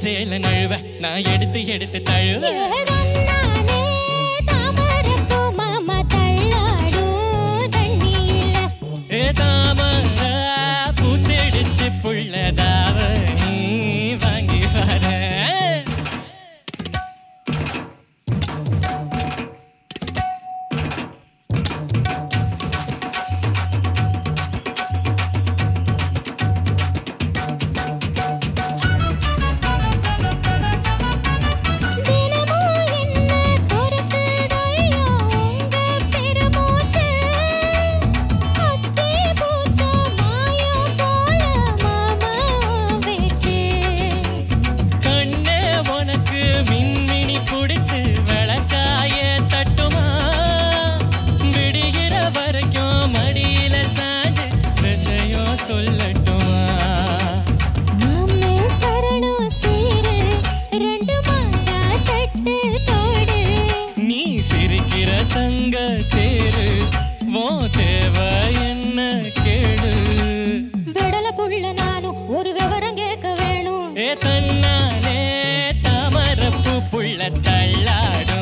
சேல நழுவ நான் எடுத்து எடுத்து தழுவ ஏதொன்னாலே தாமரைப்பூ மாமா தள்ளாடும் தண்ணியில. ஏ தாமர பூத்தெடுச்சு புள்ளதாவ நீ வாங்கி வர தினமும் என்ன துரத்துதையோ உங்க பெருமூச்சு. அத்தி பூத்த மாயம் போல மாமா உன் பேச்சு. கண்ணே உனக்கு மின்மினி புடிச்சு விளக்காய தட்டுமா விடுகிற வரைக்கும் மடியில சாஞ்சு விஷயம் சொல்லட்டுமா மாமே தரணும் சீரு, ரெண்டு மாங்கா தட்டு தோடு. நீ சிரிக்கிற தங்க தேரு வோ தேவை என்ன கேடு விடல புள்ள நானும் ஒரு விவரம் கேட்க வேணும் ஏ தன்னாலே தாமரப்பு புள்ள தள்ளாடும்